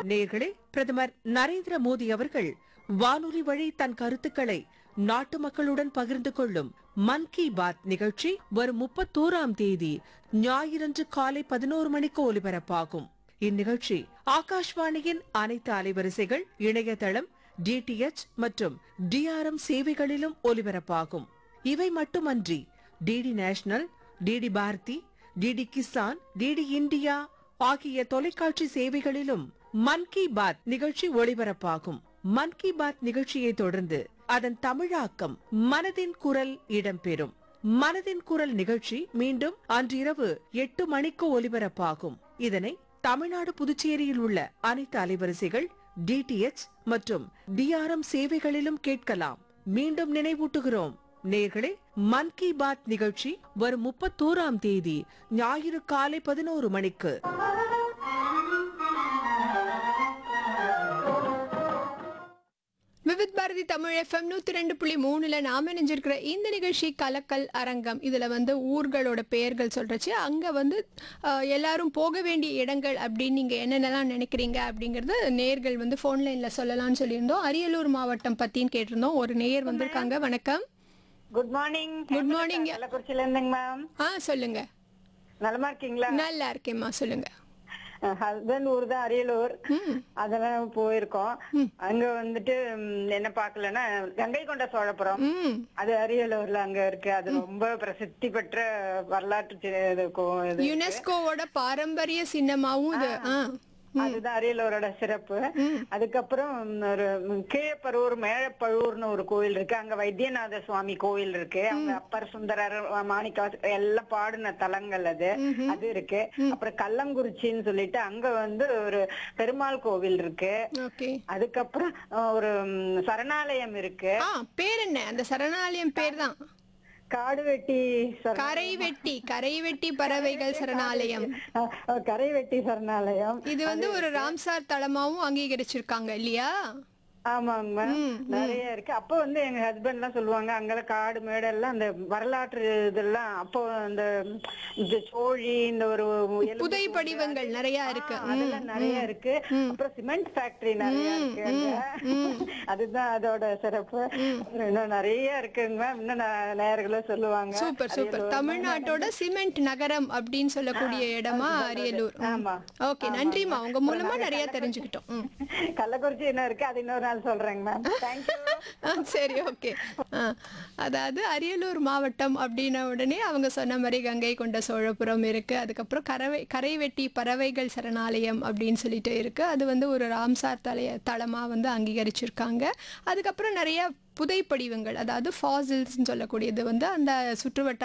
நேயர்களே பிரதமர் நரேந்திர மோடி அவர்கள் வானொலி வழி தன் கருத்துக்களை நாட்டு மக்களுடன் பகிர்ந்து கொள்ளும் மன் கி பாத் நிகழ்ச்சி வரும் முப்பத்தோராம் தேதி ஞாயிறன்று காலை பதினோரு மணிக்கு ஒலிபரப்பாகும் இந்நிகழ்ச்சி ஆகாஷ்வாணியின் அனைத்து அலைவரிசைகள் இணையதளம் டிடிஎச் மற்றும் டிஆர்எம் சேவைகளிலும் ஒலிபரப்பாகும் இவை மட்டுமன்றி DD National DD Bharati DD Kisan DD India ஆகிய தொலைக்காட்சி சேவைகளிலும் மன் கி பாத் நிகழ்ச்சி ஒளிபரப்பாகும் மன் கி பாத் நிகழ்ச்சியை தொடர்ந்து அதன் தமிழாக்கம் மனதின் குரல் இடம்பெறும் மனதின் குரல் நிகழ்ச்சி மீண்டும் அன்றிரவு எட்டு மணிக்கு ஒலிபரப்பாகும் இதனை தமிழ்நாடு புதுச்சேரியில் உள்ள அனைத்து அலைவரிசைகள் டிடிஎச் மற்றும் டிஆர்எம் சேவைகளிலும் கேட்கலாம் மீண்டும் நினைவூட்டுகிறோம் நேர்களே மன் கி பாத் நிகழ்ச்சி வரும் முப்பத்தோராம் தேதி ஞாயிறு காலை பதினோரு மணிக்கு விவித் பாரதி தமிழ் எஃப்எம் நூற்றி ரெண்டு புள்ளி மூணுல நாம இணைஞ்சிருக்கிற இந்த நிகழ்ச்சி கலக்கல் அரங்கம் இதில் வந்து ஊர்களோட பெயர்கள் சொல்றச்சு அங்கே வந்து அஹ், எல்லாரும் போக வேண்டிய இடங்கள் அப்படின்னு நீங்கள் என்னென்னலாம் நினைக்கிறீங்க அப்படிங்கிறது நேர்கள் வந்து ஃபோன் லைனில் சொல்லலாம்னு சொல்லியிருந்தோம் அரியலூர் மாவட்டம் பற்றின்னு கேட்டிருந்தோம் ஒரு நேயர் வந்திருக்காங்க வணக்கம் குட் மார்னிங் Good morning. கள்ளக்குறிச்சியில இருந்துங்க மேம் ஆ சொல்லுங்க நலமா இருக்கீங்களா நல்லா இருக்கேம்மா சொல்லுங்க ஹஸ்பண்ட் ஊர் தான் அரியலூர் அதெல்லாம் போயிருக்கோம் அங்க வந்துட்டு ம், என்ன பாக்கலன்னா கங்கை கொண்ட சோழபுரம் ம் அது அரியலூர்ல அங்க இருக்கு அது ரொம்ப பிரசித்தி பெற்ற வரலாற்று சி- இது கோ- இது யுனெஸ்கோவோட பாரம்பரிய சின்னமாவும் இது ஆ அதுதான் அரியலூரோட சிறப்பு அதுக்கப்புறம் ஒரு கீழப்பரூர் மேழப்பழூர்னு ஒரு கோயில் இருக்கு அங்க வைத்தியநாத சுவாமி கோயில் இருக்கு அங்க அப்பர் சுந்தரர் மாணிக்க எல்லாம் பாடின தலங்கள் அது அது இருக்கு அப்புறம் கள்ளங்குறிச்சின்னு சொல்லிட்டு அங்க வந்து ஒரு பெருமாள் கோவில் இருக்கு ஓகே அதுக்கப்புறம் அஹ், ஒரு ம், சரணாலயம் இருக்கு ஆ பேர் என்ன அந்த சரணாலயம் பேர் தான் காடு வெட்டி சரண- கரை வெட்டி கரை வெட்டி பறவைகள் சரணாலயம் அஹ், அஹ், கரை வெட்டி சரணாலயம் இது வந்து ஒரு ராம்சார் தளமாவும் அங்கீகரிச்சிருக்காங்க இல்லையா ஆமாங்க நிறைய இருக்கு அப்ப வந்து எங்க ஹஸ்பண்ட் எல்லாம் சொல்லுவாங்க அங்கெல்லாம் காடு மேடு எல்லாம் அந்த வரலாற்று இதெல்லாம் அப்போ அந்த இந்த சோழி இந்த ஒரு எலும்பு புதை படிவங்கள் நிறைய இருக்கு ஆ, அதெல்லாம் நிறைய இருக்கு அப்புறம் சிமெண்ட் ஃபேக்டரி நிறைய இருக்கு அங்க. அதுதான் அதோட சிறப்பு அப்புறம் இன்னும் நிறைய இருக்குங்க இன்னும் ந- நேயர்களும் சொல்லுவாங்க சூப்பர் சூப்பர் தமிழ்நாட்டோட சிமெண்ட் நகரம் அப்படின்னு சொல்லக்கூடிய இடமா அரியலூர் ஆமா. ஓகே நன்றிமா உங்க மூலமா நிறைய தெரிஞ்சுக்கிட்டோம் ம். கள்ளக்குறிச்சி என்ன இருக்கு அது இன்னொரு நாள் சொல்றேங்க மேம் தேங்க்யூ ஆ, சரி ஓகே அதாவது அரியலூர் மாவட்டம் அப்படின்ன உடனே அவங்க சொன்ன மாதிரி கங்கை கொண்ட சோழபுரம் இருக்கு அதுக்கப்புறம் கரவை கரைவெட்டி பறவைகள் சரணாலயம் அப்படின்னு சொல்லிட்டு இருக்கு அது வந்து ஒரு ராம்சார் தலைய தளமா வந்து அங்கீகரிச்சிருக்காங்க அதுக்கப்புறம் நிறைய புதைப்படிவங்கள் அதாவது ஃபாசில்ஸ்னு சொல்லக்கூடியது வந்து அந்த சுற்றுவட்டார